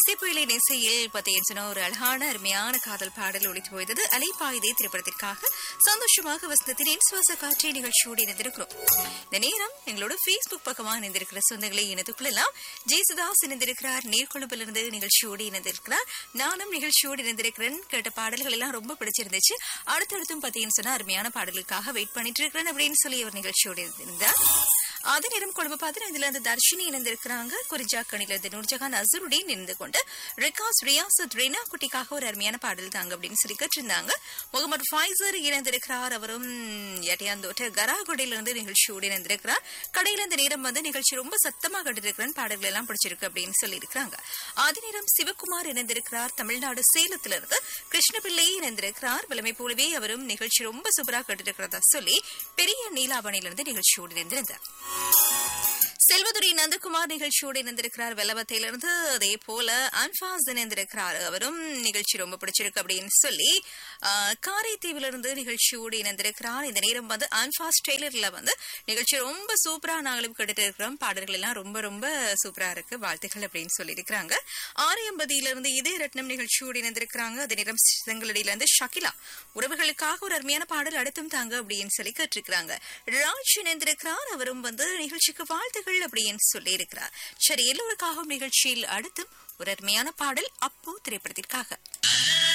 இசைப்புயலின் இசையில் பார்த்தீங்கன்னு சொன்னா ஒரு அழகான அருமையான காதல் பாடல் ஒழித்து போயது அலைப்பாயுதே திரைப்படத்திற்காக சந்தோஷமாக வசந்தத்தின் சுவாச காற்றை நிகழ்ச்சியோடு இணைந்திருக்கிறோம் இந்த நேரம் எங்களோட Facebook பக்கமா இணைந்திருக்கிற சொந்தங்களை இணைத்துக் கொள்ளலாம் ஜெயசுதாஸ் இணைந்திருக்கிறார் நீர்கொழும்பிலிருந்து நிகழ்ச்சியோடு இணைந்திருக்கிறார் நானும் நிகழ்ச்சியோடு இணைந்திருக்கிறேன் கேட்ட பாடல்கள் எல்லாம் ரொம்ப பிடிச்சிருந்துச்சு அடுத்தடுத்தும் பார்த்தீங்கன்னு சொன்னா அருமையான பாடலுக்காக வெயிட் பண்ணிட்டு இருக்கிறேன் அப்படின்னு சொல்லி ஒரு நிகழ்ச்சியோடு இருந்தார் அதே நேரம் குடும்ப பதினைந்துல இருந்து தர்ஷினி இணைந்திருக்கிறாங்க குறிஜாக்கணில இருந்து நூர்ஜஹான் அசருடன் இணைந்து கொண்டு ரிகாஸ் ரியாசத் ரீனா குட்டிக்காக ஒரு அருமையான பாடல் தாங்க அப்படின்னு சொல்லி கேட்டிருந்தாங்க முகமது ஃபைசர் இணைந்திருக்கிறார் அவரும் எட்டையாந்தோட்ட கராகுடியில இருந்து நிகழ்ச்சியோடு இணைந்திருக்கிறார் கடையில இந்த நேரம் வந்து நிகழ்ச்சி ரொம்ப சத்தமா கட்டிருக்கிறேன் பாடல்கள் எல்லாம் பிடிச்சிருக்கு அப்படின்னு சொல்லி இருக்கிறாங்க அதே நேரம் சிவகுமார் இணைந்திருக்கிறார் தமிழ்நாடு சேலத்திலிருந்து கிருஷ்ணபிள்ளை இணைந்திருக்கிறார் விளமை போலவே அவரும் நிகழ்ச்சி ரொம்ப சூப்பரா கட்டிருக்கிறதா சொல்லி பெரிய நீலாவணையிலிருந்து நிகழ்ச்சியோடு இணைந்திருந்தார் செல்வதுரை நந்தகுமார் நிகழ்ச்சியோடு இணைந்திருக்கிறார் வெள்ளவத்தையிலிருந்து அதே போல அன்பாஸ் இணைந்திருக்கிறார் அவரும் நிகழ்ச்சி ரொம்ப பிடிச்சிருக்கு அப்படின்னு சொல்லி ஆஹ், காரைத்தீவிலிருந்து நிகழ்ச்சியோடு இணைந்திருக்கிறார் இந்த நேரம் வந்து அன்பாஸ் டெய்லர்ல வந்து நிகழ்ச்சி ரொம்ப சூப்பரா நாங்களும் கேட்டுட்டு இருக்கிறோம் பாடல்கள் எல்லாம் ரொம்ப ரொம்ப சூப்பரா இருக்கு வாழ்த்துக்கள் அப்படின்னு சொல்லி இருக்கிறாங்க ஆரியம்பதியில இருந்து இதே ரத்னம் நிகழ்ச்சியோடு இணைந்திருக்கிறாங்க அதே நேரம் செங்கலடியில இருந்து ஷகிலா உறவுகளுக்காக ஒரு அருமையான பாடல் அடுத்தும் தாங்க அப்படின்னு சொல்லி கேட்டிருக்கிறாங்க ராஜ் இணைந்திருக்கிறார் அவரும் வந்து நிகழ்ச்சிக்கு வாழ்த்துகள் அப்படின்னு சொல்லி இருக்கிறார் சரி எல்லோருக்காகவும் நிகழ்ச்சியில் அடுத்தும் ஒரு அருமையான பாடல் அப்போ திரைப்படத்திற்காக